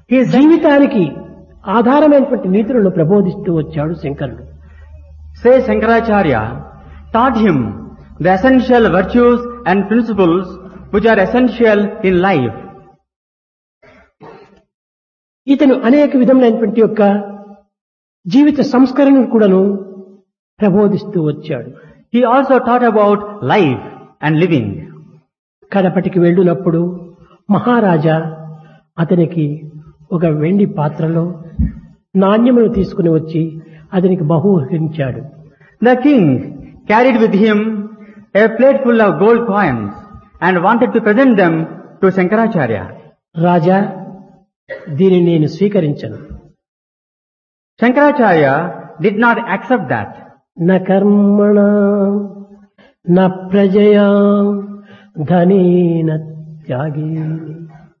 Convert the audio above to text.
He is జీవితానికి ఆధారమైనటువంటి నీతులను ప్రబోధిస్తూ వచ్చాడు శంకరుడు Say Shankaracharya taught him the essential virtues and principles which are essential in life. ఇతను అనేక విధములైనటువంటి యొక్క జీవిత సంస్కరణను కూడాను ప్రబోధిస్తూ వచ్చాడు He also taught about life and living. కడపటికి వెళ్ళినప్పుడు మహారాజా అతనికి ఒక వెండి పాత్రలో నాణ్యమును తీసుకుని వచ్చి అతనికి బహూకరించాడు The king carried with him a plate full of gold coins and wanted to present them to Shankaracharya. రాజా దీనిని నేను స్వీకరించను Shankaracharya did not accept that. న కర్మణ న ప్రజయా ధనేన త్యాగే